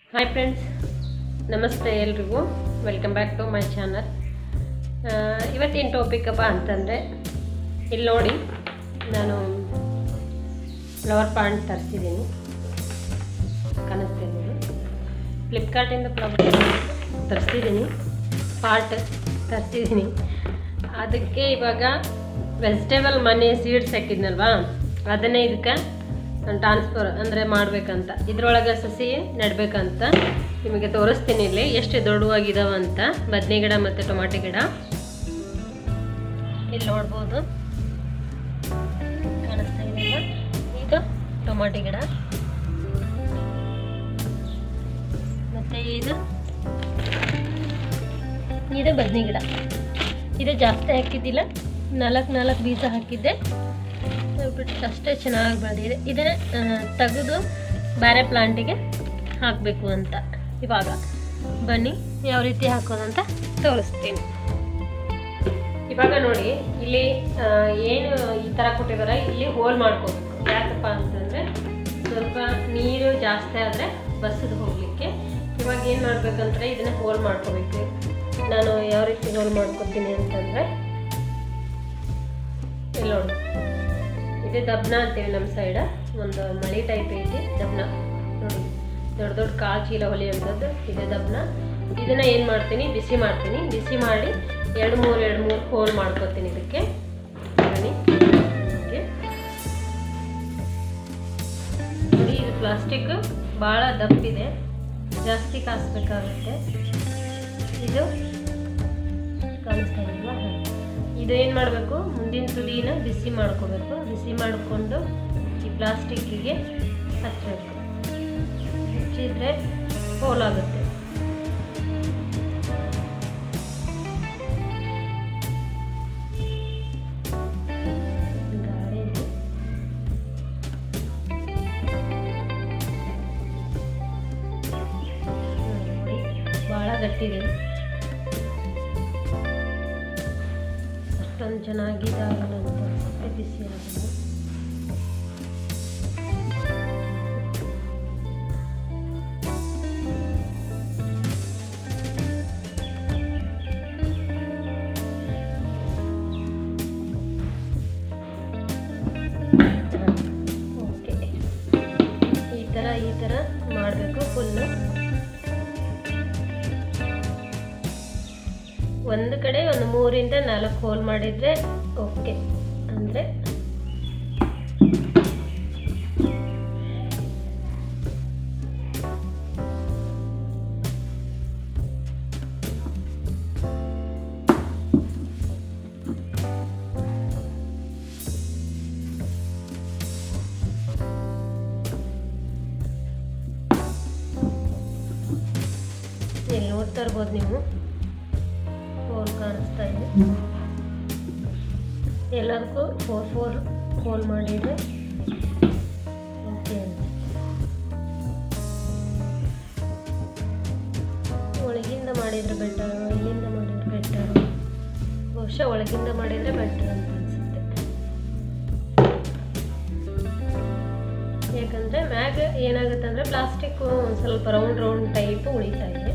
Hi friends ನಮಸ್ತೆ ಎಲ್ರಿಗೂ welcome back to my channel ಇವತ್ತಿನ ಟಾಪಿಕ್ ಅಪ್ಪ ಅಂತಂದರೆ ಇಲ್ಲಿ ನೋಡಿ ನಾನು ಫ್ಲವರ್ ಪಾಂಟ್ ತರಿಸಿದ್ದೀನಿ ಕಾಣಿಸ್ತಿದ್ದೀನಿ ಫ್ಲಿಪ್ಕಾರ್ಟಿಂದ ಫ್ಲವರ್ ತರಿಸಿದ್ದೀನಿ ಪಾರ್ಟ್ ತರಿಸಿದ್ದೀನಿ ಅದಕ್ಕೆ ಇವಾಗ ವೆಜಿಟೇಬಲ್ ಮನಿ ಸೀಡ್ಸ್ ಹಾಕಿದ್ನಲ್ವಾ ಅದನ್ನೇ ಇದಕ್ಕೆ ಟ್ರಾನ್ಸ್ಫರ್ ಅಂದರೆ ಮಾಡಬೇಕಂತ ಇದ್ರೊಳಗೆ ಸಸಿ ನೆಡಬೇಕಂತ ನಿಮಗೆ ತೋರಿಸ್ತೀನಿ ಇಲ್ಲಿ ಎಷ್ಟು ದೊಡ್ಡವಾಗಿದಾವ ಅಂತ ಬದನೆ ಗಿಡ ಮತ್ತು ಟೊಮಾಟೊ ಗಿಡ ಇಲ್ಲಿ ನೋಡ್ಬೋದು ಕಾಣಿಸ್ತಾ ಇದೆಯಲ್ಲ ಇದು ಟೊಮಾಟೊ ಗಿಡ ಮತ್ತು ಇದು ಇದು ಬದನೆ ಗಿಡ ಇದು ಜಾಸ್ತಿ ಹಾಕಿದ್ದಿಲ್ಲ ನಾಲ್ಕು ನಾಲ್ಕು ಬೀಜ ಹಾಕಿದ್ದೆ ಬಿಟ್ಟು ಅಷ್ಟೇ ಚೆನ್ನಾಗಿ ಬೆಳೆದಿದೆ ಇದನ್ನೇ ತೆಗೆದು ಬೇರೆ ಪ್ಲಾಂಟಿಗೆ ಹಾಕಬೇಕು ಅಂತ ಇವಾಗ ಬನ್ನಿ ಯಾವ ರೀತಿ ಹಾಕೋದಂತ ತೋರಿಸ್ತೀನಿ ಇವಾಗ ನೋಡಿ ಇಲ್ಲಿ ಆ, ಏನು ಈ ಥರ ಕೊಟ್ಟಿದ್ದಾರೆ ಇಲ್ಲಿ ಹೋಲ್ ಮಾಡ್ಕೋಬೇಕು ಯಾಕಪ್ಪ ಅಂತಂದರೆ ಸ್ವಲ್ಪ ನೀರು ಜಾಸ್ತಿ ಆದರೆ ಬಸ್ಸದು ಹೋಗಲಿಕ್ಕೆ ಇವಾಗ ಏನು ಮಾಡ್ಬೇಕಂದ್ರೆ ಇದನ್ನ ಹೋಲ್ ಮಾಡ್ಕೋಬೇಕು ನಾನು ಯಾವ ರೀತಿ ಹೋಲ್ ಮಾಡ್ಕೊತೀನಿ ಅಂತಂದರೆ ಇಲ್ಲಿ ನೋಡಿ ಇದು ದಬ್ನ ಅಂತೀವಿ ನಮ್ಮ ಸೈಡ ಒಂದು ಮಳಿ ಟೈಪ್ ಐತಿ ದಬ್ನ ನೋಡಿ ದೊಡ್ಡ ದೊಡ್ಡ ಕಾಲು ಚೀಲ ಹೊಲಿಯುವಂಥದ್ದು ಇದೆ ದಬ್ನ ಇದನ್ನು ಏನು ಮಾಡ್ತೀನಿ ಬಿಸಿ ಮಾಡ್ತೀನಿ ಬಿಸಿ ಮಾಡಿ ಎರಡು ಮೂರು ಎರಡು ಮೂರು ಹೋಲ್ ಮಾಡ್ಕೊತೀನಿ ಇದಕ್ಕೆ ಬನ್ನಿ ಹೀಗೆ. ನೋಡಿ ಇದು ಪ್ಲಾಸ್ಟಿಕ್ ಭಾಳ ದಪ್ಪಿದೆ ಜಾಸ್ತಿ ಕಾಸ್ಬೇಕಾಗುತ್ತೆ ಇದು ಕಾಣಿಸ್ತಾ ಇಲ್ವಾ ಹಾಂ. ಇದು ಏನು ಮಾಡಬೇಕು ಮುಂದಿನ ತುದಿನ ಬಿಸಿ ಮಾಡ್ಕೋಬೇಕು ಬಿಸಿ ಮಾಡಿಕೊಂಡು ಈ ಪ್ಲಾಸ್ಟಿಕ್ಕಿಗೆ ಹಚ್ಚಬೇಕು ಹಚ್ಚಿದ್ರೆ ಹೋಲಾಗುತ್ತೆ ಗಾಳಿ ಇದೆ. ನೋಡಿ ಭಾಳ ಗಟ್ಟಿದೆ ಅಷ್ಟೊಂದು ಚೆನ್ನಾಗಿದಾಗಲ್ಲ ಅಂತ ಅನ್ಸುತ್ತೆ ಬಿಸಿ ಆಗಲ್ಲ ಓಕೆ ಈ ಥರ ಈ ಥರ ಮಾಡಬೇಕು ಫುಲ್ಲು ಒಂದು ಕಡೆ ಒಂದು ಮೂರಿಂದ ನಾಲ್ಕು ಹೋಲ್ ಮಾಡಿದರೆ ಓಕೆ ಅಂದರೆ ಇಲ್ಲಿ ನೋಡ್ತಾ ಇರ್ಬೋದು ನೀವು ಹೋಲ್ ಕಾಣಿಸ್ತಾ ಇದೆ ಎಲ್ಲದಕ್ಕೂ ಫೋರ್ ಫೋರ್ ಹೋಲ್ ಮಾಡಿದರೆ ಓಕೆ ಅಂತ ಒಳಗಿಂದ ಮಾಡಿದರೆ ಬೆಟರ್ ಇಲ್ಲಿಂದ ಮಾಡಿದರೆ ಬೆಟರ್ ಬಹುಶಃ ಒಳಗಿಂದ ಮಾಡಿದರೆ ಬೆಟರ್ ಅಂತ ಅನಿಸುತ್ತೆ ಯಾಕಂದರೆ ಮ್ಯಾಗ ಏನಾಗುತ್ತೆ ಅಂದರೆ ಪ್ಲಾಸ್ಟಿಕ್ಕು ಒಂದು ಸ್ವಲ್ಪ ರೌಂಡ್ ರೌಂಡ್ ಟೈಪ್ ಉಳಿತಾ ಇದೆ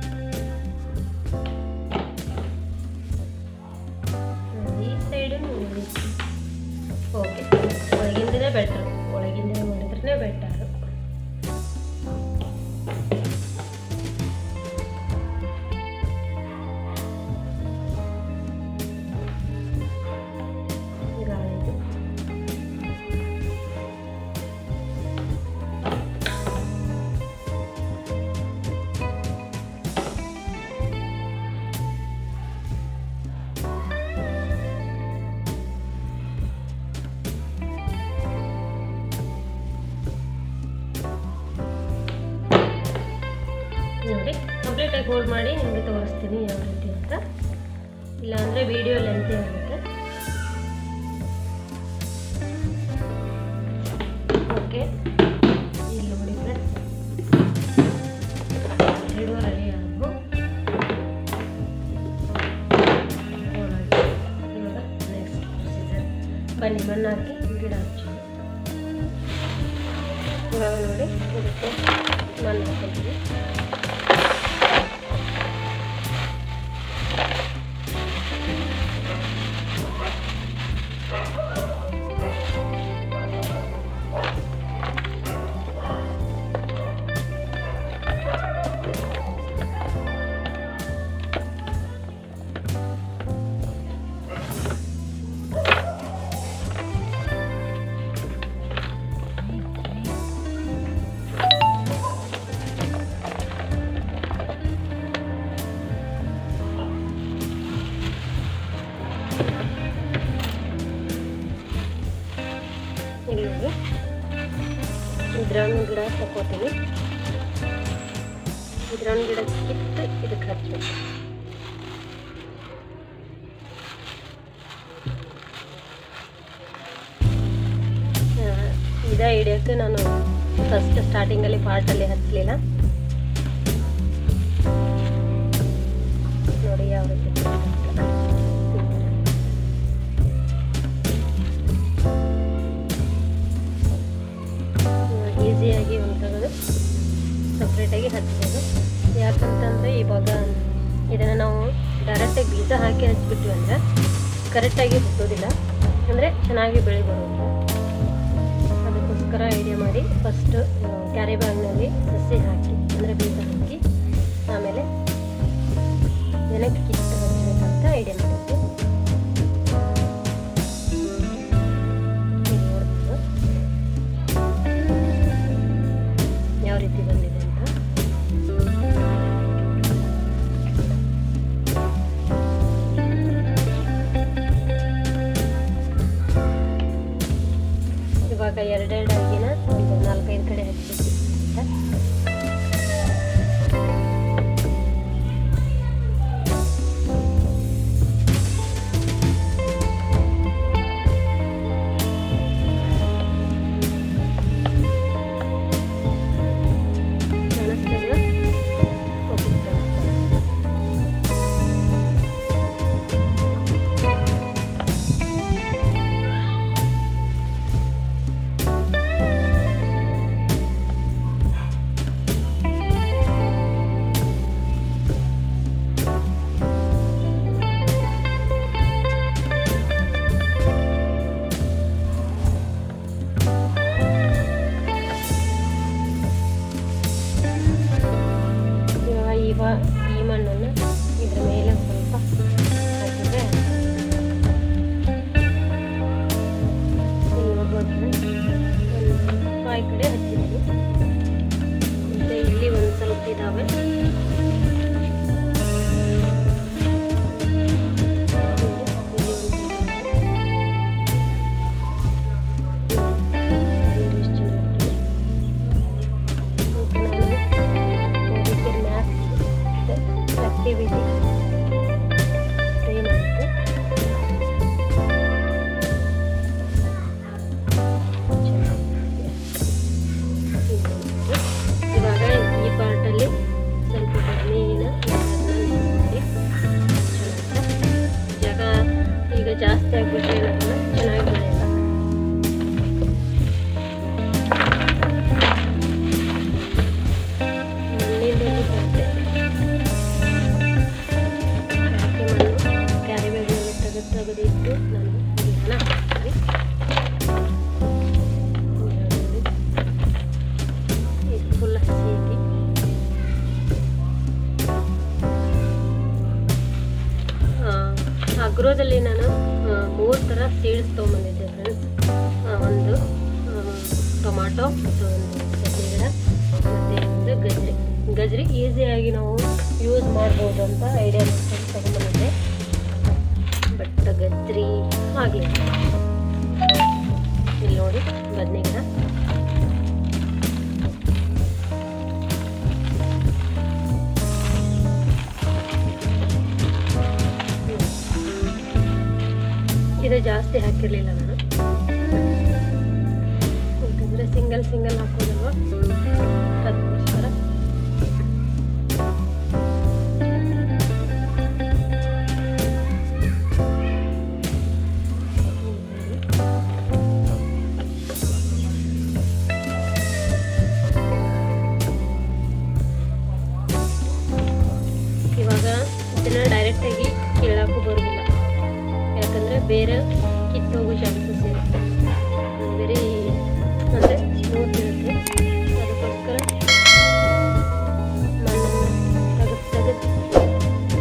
ಹ್ಮ್, ಈ ಸೈಡು ಓಕೆ ಒಳಗಿಂದನೇ ಬೆಟ್ರ್ ಒಳಗಿಂದ ಮಾಡಿದ್ರೆ ಬೆಟರ್ ಗಾಳಿದು ನೋಡಿ ಕಂಪ್ಲೀಟಾಗಿ ಹೋಲ್ಡ್ ಮಾಡಿ ನಿಮಗೆ ತೋರಿಸ್ತೀನಿ ಯಾವ ರೀತಿ ಅಂತ ಇಲ್ಲಾಂದರೆ ವಿಡಿಯೋ ಲೆಂತಿ ಆಗುತ್ತೆ ಓಕೆ ಇಲ್ಲಿ ನೋಡಿ ಫ್ರೆಂಡ್ಸ್ ಎರಡು ರೆಡಿ ಆಗು ಇವಾಗ ನೆಕ್ಸ್ಟ್ ಪ್ರೊಸೀಜರ್ ಬನ್ನಿ ಮಣ್ಣು ಹಾಕಿ ಗಿಡ ಹಚ್ಚಿ ಇವಾಗ ನೋಡಿ ಇದಕ್ಕೆ ಮಣ್ಣು ಹಾಕ್ಕೊಳ್ತೀವಿ ಇಲ್ಲಿ ನೋಡಿ ಇದ್ರಣ್ಣು ಗಿಡ ತಗೋತೀನಿ ಇದ್ರಣ್ಣು ಗಿಡ ಕಿತ್ತು ಇದಕ್ಕೆ ಹಚ್ಚಬೇಕು ಇದ ಹಿಡಿಯೋಕ್ಕೆ ನಾನು ಫಸ್ಟ್ ಸ್ಟಾರ್ಟಿಂಗಲ್ಲಿ ಪಾರ್ಟಲ್ಲಿ ಹಚ್ಚಲಿಲ್ಲ ನೋಡಿ ಯಾವ ರೀತಿ ಈಸಿಯಾಗಿ ಒಂದು ತೆಗೆದು ಸಪ್ರೇಟಾಗಿ ಹಚ್ಬೋದು ಯಾಕಂತಂದರೆ ಇವಾಗ ಇದನ್ನು ನಾವು ಡೈರೆಕ್ಟಾಗಿ ಬೀಜ ಹಾಕಿ ಹಚ್ಬಿಟ್ವಿ ಅಂದರೆ ಕರೆಕ್ಟಾಗಿ ಹುಟ್ಟೋದಿಲ್ಲ ಅಂದರೆ ಚೆನ್ನಾಗಿ ಬೆಳೆ ಬರುತ್ತೆ ಅದಕ್ಕೋಸ್ಕರ ಐಡಿಯಾ ಮಾಡಿ ಫಸ್ಟ್ ಕ್ಯಾರಿ ಬ್ಯಾಗ್ನಲ್ಲಿ ಸಸಿ ಹಾಕಿ ಅಂದರೆ ಬೀಜ ಹಾಕಿ ಆಮೇಲೆ ನೆಲಕ್ಕೆ ಕಿತ್ತು ಹಚ್ಚಬೇಕಂತ ಐಡಿಯಾ ಮಾಡಿದ್ವಿ ಇಲ್ಲಿ ನೋಡ್ಬೋದು ಯಾವ ರೀತಿ ಬಂದಿದೆ ಅಂತ ಇವಾಗ ಎರಡೆರಡು ಅಲ್ಲಿನ ಒಂದು ನಾಲ್ಕೈದು ಕಡೆ ಹಚ್ಚಬೇಕು ಕಾಣಿಸ್ತದೆಯಾ? ಓಕೆ, ಕಾಣಿಸ್ತಾ ಇದೆ. ಇವಾಗ ಇವ ಈ ಮಣ್ಣನ್ನು ಇದ್ರ ಮೇಲೆ ಸ್ವಲ್ಪ ಹಾಕಿದ್ರೆ ಇಲ್ಲಿ ನೋಡ್ಬೋದು ಒಂದು ಫೈವ್ ಕಡೆ ಹಚ್ಚಿದ್ದೀನಿ ಮತ್ತೆ ಇಲ್ಲಿ ಒಂದು ಸ್ವಲ್ಪ ಇದಾವೆ ಇಲ್ಲಿ ಒಂದು ಸ್ವಲ್ಪ ಇದೆ. ಇಷ್ಟು ಚೆನ್ನಾಗಿದೆ. ಆಕ್ಟಿವಿಟಿ ಟ್ರೈ ಮಾಡಿದ್ದೆ ಇವಾಗ ಈ ಪಾರ್ಟಲ್ಲಿ ಸ್ವಲ್ಪ ಬದನೆನ ಮಾಡಿ ಜಾಗ ಈಗ ಜಾಸ್ತಿ ಆಗ್ಬಿಟ್ರೆ ಏನಾಗಲ್ಲ ಚೆನ್ನಾಗಿ ಬೆಳೆಯಲ್ಲ ಮಣ್ಣಿಂದಲೂ ಬರುತ್ತೆ ಅಡಿಕೆ ಮಣ್ಣು ಕ್ಯಾರಿ ಬ್ಯಾಗ್ನಲ್ಲಿ ತೆಗೆದು ತೆಗೆದಿಟ್ಟು ನಾನು ಬೀಜನ ಹಾಕ್ತೀನಿ ಇದು ಫುಲ್ ಹಸಿ ಐತಿ ಅಗ್ರೋದಲ್ಲಿ ನಾನು ಮೂರು ಥರ ಸೀಡ್ಸ್ ತೊಗೊಂಬಂದಿದ್ದೆ ಫ್ರೆಂಡ್ಸ್ ಒಂದು ಟೊಮಾಟೊ ಮತ್ತು ಒಂದು ಚಟ್ನಿ ಗಿಡ ಮತ್ತು ಒಂದು ಗಜ್ರಿ ಗಜ್ರಿ ಈಸಿಯಾಗಿ ನಾವು ಯೂಸ್ ಮಾಡ್ಬೋದು ಅಂತ ಐಡಿಯಾ ಮಾಡ್ಕೊಂಡು ತಗೊಂಡ್ಬಂದಿದ್ದೆ ಬಟ್ ಗಜ್ರಿ ಆಗಲಿಲ್ಲ ಇಲ್ಲಿ ನೋಡಿ ಬದನೆ ಗಿಡ ಇದು ಜಾಸ್ತಿ ಹಾಕಿರಲಿಲ್ಲ ನಾನು ಯಾಕಂದರೆ ಸಿಂಗಲ್ ಸಿಂಗಲ್ ಹಾಕೋದಲ್ವ ಅದಕ್ಕೋಸ್ಕರ ಬೇರೆ ಕಿತ್ತೋಗೋ ಚಾನ್ಸಸ್ ಇರುತ್ತೆ ವೆರಿ ಅಂದರೆ ಸ್ಮೂತ್ ಇರುತ್ತೆ ಅದಕ್ಕೋಸ್ಕರ ಮಣ್ಣನ್ನು ತೆಗೆದು ತೆಗೆದು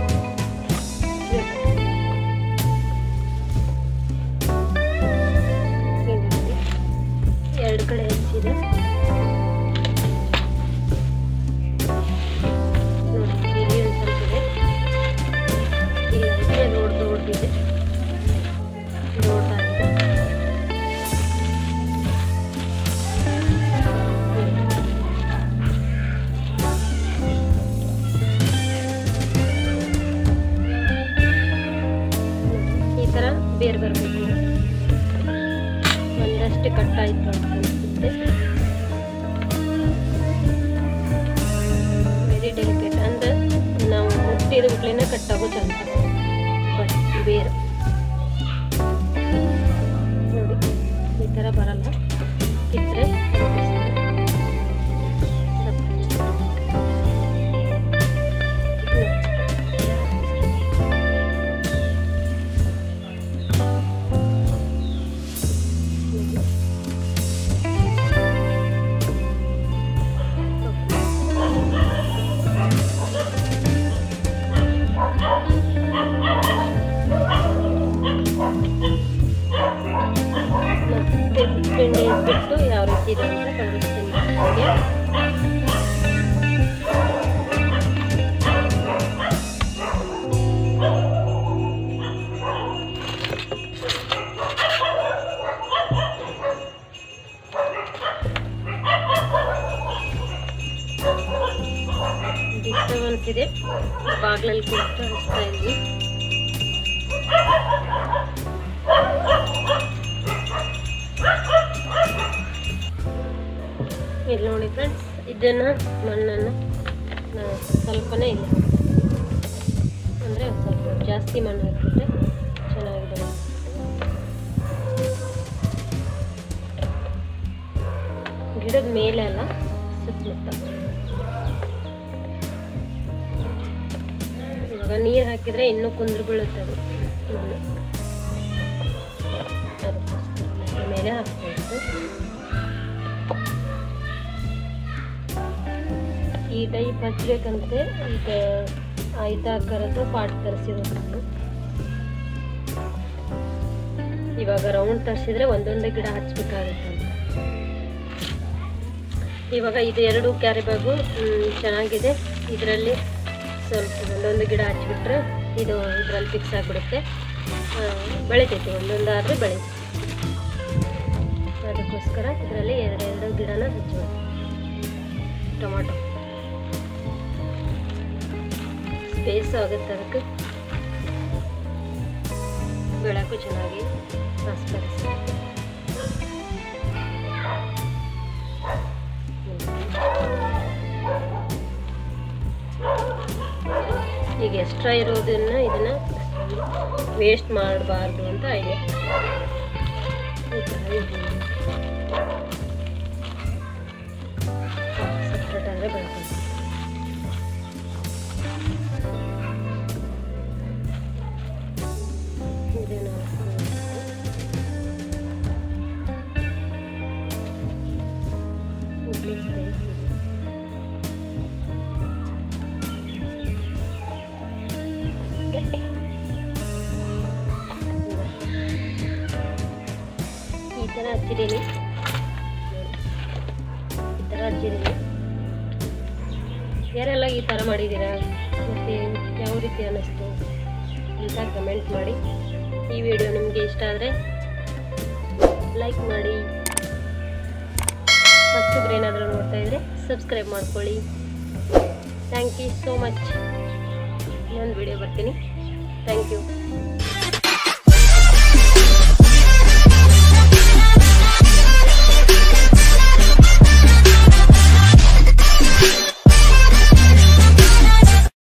ಹೀಗಾಗಿ ಎರಡು ಕಡೆ ಹಚ್ಚಿದೆ ನೋಡಿ ಇಲ್ಲಿ ಒಂದು ಸ್ವಲ್ಪ ಇದೆ ಇಲ್ಲ ಅಂದ್ರೆ ರೋಡ್ ದೊಡ್ಡದಿದೆ ದೊಡ್ಡದಾಗಿದೆ ಈ ಥರ ಬೇರೆ ಬರಬೇಕು ಒಂದಷ್ಟು ಕಟ್ಟಾಯಿತು ಅಂತ ಅನಿಸುತ್ತೆ ವೆರಿ ಡೆಲಿಕೇಟ್ ಅಂದ್ರೆ ನಾವು ಮುಟ್ಟಿದ ಕೂಡಲೇ ಕಟ್ಟಾಗೋ ಚಾನ್ಸಸ್ ಬಟ್ ಬೇರೆ ನೋಡಿ ಈ ಥರ ಬರಲ್ಲ ಕಿತ್ತರೆ ಮತ್ತೆ ಬೆಣ್ಣೆ ಬಿಟ್ಟು ಯಾವ ರೀತಿ ಇದೆ ಅಂತ ತೋರಿಸ್ತೀನಿ ನಿಮಗೆ ಡಿಸ್ಟರ್ಬೆನ್ಸ್ ಇದೆ ಬಾಗಿಲಲ್ಲಿ ಕೂತು ಹಚ್ತಾ ಇದ್ವಿ ಇಲ್ಲಿ ನೋಡಿ ಫ್ರೆಂಡ್ಸ್ ಇದನ್ನು ಮಣ್ಣನ್ನು ನಾವು ಸ್ವಲ್ಪನೇ ಇಲ್ಲ ಅಂದರೆ ಸ್ವಲ್ಪ ಜಾಸ್ತಿ ಮಣ್ಣು ಹಾಕಿದ್ರೆ ಚೆನ್ನಾಗಿದೆ ಗಿಡದ ಮೇಲೆ ಅಲ್ಲ ಸುತ್ತಮುತ್ತ ಇವಾಗ ನೀರು ಹಾಕಿದರೆ ಇನ್ನೂ ಕುಂದ್ರ ಬೀಳುತ್ತೆ ಅದು ಮಣ್ಣು. ಅದಕ್ಕೋಸ್ಕರ ಮೇಲೆ ಹಾಕ್ಬೇಕು ಈ ಟೈಪ್ ಹಚ್ಬೇಕಂತೆ ಈಗ ಆಯ್ತಾಕಾರದ ಪಾಟ್ ತರಿಸಿರೋದು ನಾನು ಇವಾಗ ರೌಂಡ್ ತರಿಸಿದ್ರೆ ಒಂದೊಂದೇ ಗಿಡ ಹಚ್ಬೇಕಾಗುತ್ತೆ ಅಂತ ಇವಾಗ ಇದು ಎರಡು ಕ್ಯಾರಿ ಬ್ಯಾಗು ಮ್, ಚೆನ್ನಾಗಿದೆ ಇದರಲ್ಲಿ ಸ್ವಲ್ಪ ಒಂದೊಂದು ಗಿಡ ಹಚ್ಬಿಟ್ರೆ ಇದು ಇದರಲ್ಲಿ ಫಿಕ್ಸ್ ಆಗಿಬಿಡುತ್ತೆ ಬೆಳಿತೈತಿ ಒಂದೊಂದಾದರೆ ಬೆಳಿತೈತಿ ಅದಕ್ಕೋಸ್ಕರ ಇದರಲ್ಲಿ ಎರಡೆರಡು ಗಿಡನ ಹಚ್ಚಬೇಕು ಟೊಮಾಟೊ ಸ್ಪೇಸ್ ಆಗುತ್ತೆ ಅದಕ್ಕೆ ಬೆಳಕು ಚೆನ್ನಾಗಿ ಆಸ್ಪರಿಸಿ ಈಗ ಎಕ್ಸ್ಟ್ರಾ ಇರೋದನ್ನ ಇದನ್ನ ವೇಸ್ಟ್ ಮಾಡಬಾರ್ದು ಅಂತ ಐಡಿಯಾ ಈ ಥರ ಸಪ್ರೇಟ್ ಆದರೆ ಬೆಳ್ಕೊಂಡು ಇದು ನಾಲ್ಕು ಇಡ್ಲಿ ಸ್ಪೇಸ್ ಇದೆ ಈ ಥರ ಹಚ್ಚಿದ್ದೀನಿ ಈ ಥರ ಹಚ್ಚಿದ್ದೀನಿ ಯಾರೆಲ್ಲ ಈ ಥರ ಮಾಡಿದ್ದೀರಾ ಮತ್ತು ಯಾವ ರೀತಿ ಅನ್ನಿಸ್ತು ಅಂತ ಕಮೆಂಟ್ ಮಾಡಿ ಈ ವಿಡಿಯೋ ನಿಮಗೆ ಇಷ್ಟ ಆದರೆ ಲೈಕ್ ಮಾಡಿ ಫಸ್ಟಿಗೆ ಏನಾದರೂ ನೋಡ್ತಾ ಇದ್ದರೆ ಸಬ್ಸ್ಕ್ರೈಬ್ ಮಾಡ್ಕೊಳ್ಳಿ ಥ್ಯಾಂಕ್ ಯು ಸೋ ಮಚ್ ಇನ್ನೊಂದು ವಿಡಿಯೋ ಬರ್ತೀನಿ ಥ್ಯಾಂಕ್ ಯು